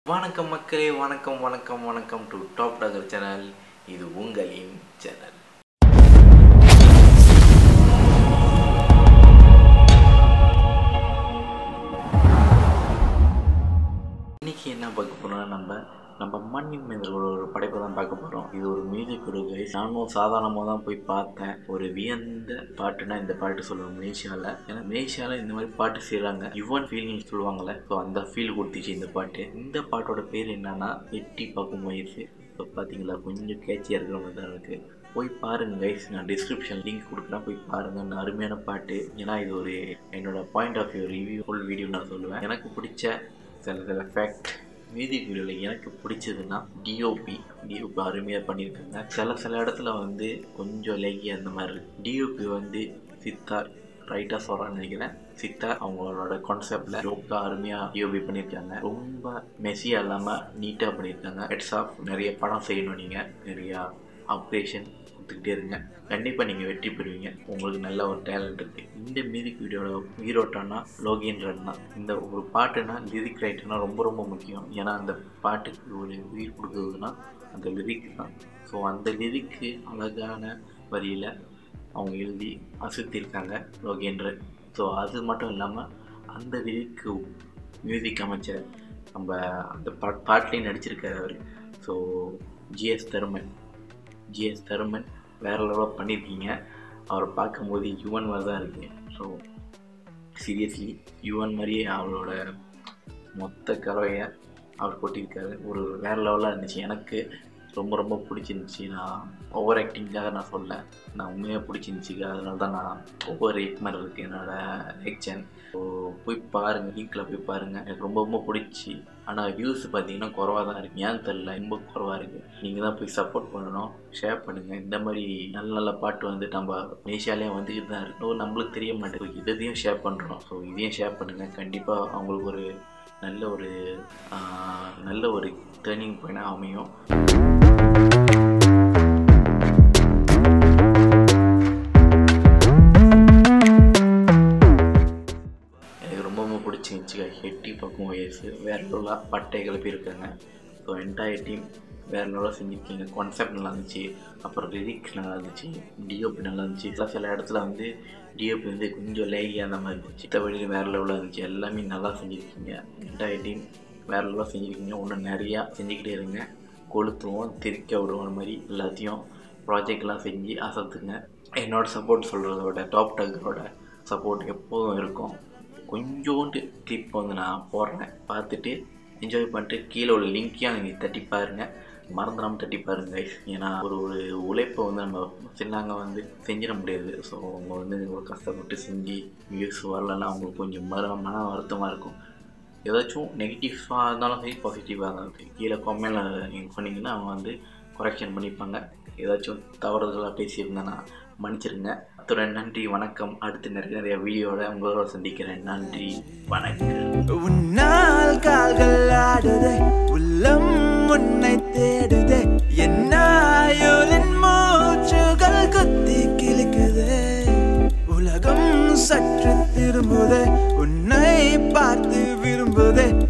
வணக்கம் மக்களே வணக்கம் வணக்கம் வணக்கம் டு டாப் டாகர் சேனல் இது உங்களின் சேனல் இன்னைக்கு என்ன பார்க்க போறோம்னா நம்ம நம்ம மணி மேந்தரோட ஒரு படைப்பை தான் பார்க்க போகிறோம் இது ஒரு மியூசிக் கொடுக்கு நானும் சாதாரணமாக தான் போய் பார்த்தேன் ஒரு வியந்த பாட்டுனா இந்த பாட்டு சொல்லுவேன் மலேசியாவில் ஏன்னா மலேசியாவில் இந்த மாதிரி பாட்டு செய்கிறாங்க யுவன் ஃபீலிங் சொல்லுவாங்கள்ல ஸோ அந்த ஃபீல் கொடுத்துச்சு இந்த பாட்டு இந்த பாட்டோட பேர் என்னன்னா எட்டி பார்க்கும் வயசு ஸோ பார்த்தீங்களா கொஞ்சம் கேட்சியாக இருக்கிற மாதிரி தான் இருக்குது போய் பாருங்க கைஸ் நான் டிஸ்கிரிப்ஷன் லிங்க் கொடுக்குறேன் போய் பாருங்க இந்த அருமையான பாட்டு ஏன்னா இது ஒரு என்னோட point of view review full video நான் சொல்லுவேன் எனக்கு பிடிச்ச சில சில ஃபேக்ட் மியூசிக் வீடியோவில் எனக்கு பிடிச்சதுன்னா டிஓபி டிஓபி அருமையாக பண்ணியிருக்காங்க சில சில இடத்துல வந்து கொஞ்சம் லேகி அந்த மாதிரி இருக்கு டிஓபி வந்து சித்தார் ரைட்டாக சொல்கிறான்னு நினைக்கிறேன் சித்தார் அவங்களோட கான்செப்டில் ரொம்ப அருமையாக டிஓபி பண்ணியிருக்காங்க ரொம்ப மெஸ்ஸியாக இல்லாமல் நீட்டாக பண்ணியிருக்காங்க ஹெட்ஸ் ஆஃப் நிறைய படம் செய்யணும் நீங்கள் நிறையா ஆப்ரேஷன் கொடுத்துக்கிட்டே இருங்க கண்டிப்பாக நீங்கள் வெற்றி பெறுவீங்க உங்களுக்கு நல்ல ஒரு டேலண்ட் இருக்குது இந்த மியூசிக் வீடியோட உயிரோட்டம்னா லோகியன் தான் இந்த ஒரு பாட்டுனா லிரிக் ரைட்டர்னா ரொம்ப ரொம்ப முக்கியம் ஏன்னா அந்த பாட்டுக்கு ஒரு உயிர் கொடுக்குறதுனா அந்த லிரிக் தான் ஸோ அந்த லிரிக்கு அழகான வரியில் அவங்க எழுதி அசத்திருக்காங்க லோகேந்திரன் ஸோ அது மட்டும் இல்லாமல் அந்த லிரிக்கு மியூசிக் அமைச்சர் நம்ம அந்த பா பாட்டிலையும் நடிச்சிருக்காரு அவர் so G S Dharuman G S Dharuman வேறு லெவலாக பண்ணியிருக்கீங்க அவரை பார்க்கும்போது யுவன் மாதிரி தான் இருக்கு ஸோ சீரியஸ்லி யுவன் மாதிரியே அவரோட மொத்த கலவையை அவர் கொட்டியிருக்காரு ஒரு வேறு லெவலாக இருந்துச்சு எனக்கு ரொம்ப ரொம்ப பிடிச்சிருந்துச்சி நான் ஓவர் ஆக்டிங்காக நான் சொல்ல நான் உண்மையாக பிடிச்சிருந்துச்சி அதனால தான் நான் ஓவர் ரேட் மாதிரி இருக்குது என்னோடய ரியாக்ஷன் ஸோ போய் பாருங்கள் லிங்க்கில் போய் பாருங்கள் எனக்கு ரொம்ப ரொம்ப பிடிச்சி ஆனால் வியூஸ் பார்த்தீங்கன்னா குறவாக தான் இருக்குது ஏன்னு தெரில ரொம்ப குறவாக இருக்குது நீங்கள் தான் போய் சப்போர்ட் பண்ணணும் ஷேர் பண்ணுங்கள் இந்த மாதிரி நல்ல நல்ல பாட்டு வந்து நம்ம மலேசியாலேயே வந்துக்கிட்டு தான் இருக்கணும் நம்மளுக்கு தெரிய மாட்டேங்குது இதையும் ஷேர் பண்ணுறோம் ஸோ இதையும் ஷேர் பண்ணுங்கள் கண்டிப்பாக அவங்களுக்கு ஒரு நல்ல ஒரு நல்ல ஒரு டேர்னிங் பாயிண்டாக அமையும் எனக்கு ரொம்ப ரொம்ப பிடிச்சிருந்துச்சு ஹெட்டி பக்கம் வயசு வேறு லெவலாக பட்டை கிளப்பியிருக்காங்க ஸோ என்டையர் டீம் வேறு லெவலாக செஞ்சுருக்கீங்க கான்செப்ட் நல்லா இருந்துச்சு அப்புறம் லிரிக்ஸ் நல்லா இருந்துச்சு டிஓபி நல்லா இருந்துச்சு சில சில இடத்துல வந்து டிஓபி வந்து கொஞ்சம் லேகியாக அந்த மாதிரி இருந்துச்சு மற்றபடி வேறு லெவலாக இருந்துச்சு எல்லாமே நல்லா செஞ்சுருக்கீங்க என்டையர் டீம் வேறு லெவலாக செஞ்சுருக்கீங்க ஒன்றும் நிறையா செஞ்சுக்கிட்டே இருங்க கொளுத்துவோம் திரிக்க விடுவோம் மாதிரி எல்லாத்தையும் ப்ராஜெக்ட்லாம் செஞ்சு அசத்துங்க என்னோட சப்போர்ட் சொல்கிறத விட டாப் டக்கரோட சப்போர்ட் எப்போதும் இருக்கும் கொஞ்சோண்டு கிளிப் வந்து நான் போடுறேன் பார்த்துட்டு என்ஜாய் பண்ணிட்டு கீழே உள்ள லிங்க்கையும் நீங்கள் தட்டி பாருங்கள் மறந்துடாமல் தட்டி பாருங்க guys. ஏன்னா ஒரு ஒரு உழைப்பை வந்து நம்ம சின்னாங்க வந்து செஞ்சிட முடியாது ஸோ அவங்க வந்து ஒரு கஷ்டப்பட்டு செஞ்சு வியூஸ் வரலன்னா அவங்களுக்கு கொஞ்சம் மர மன வருத்தமாக இருக்கும் ஏதாச்சும் நெகட்டிவாக இருந்தாலும் சரி பாசிட்டிவாக இருந்தாலும் சரி கீழே கமெண்டில் நீங்கள் சொன்னீங்கன்னா அவங்க வந்து கொரெக்ஷன் பண்ணிப்பாங்க ஏதாச்சும் தவறுதலாக பேசியிருந்தேன்னா மன்னிச்சிருங்க அத்துடன் நன்றி வணக்கம் அடுத்து நிறைய நிறைய வீடியோட உங்களோட சந்திக்கிறேன் நன்றி வணக்கம் உன்னால் கால்கள் ஆடுதே உள்ளம் உன்னை தேடுதே என்னாயுரின் மூச்சுகள் குத்தி கிழிக்குதே உலகம் சற்று திரும்புதே உன்னை பார்த்து விரும்புதே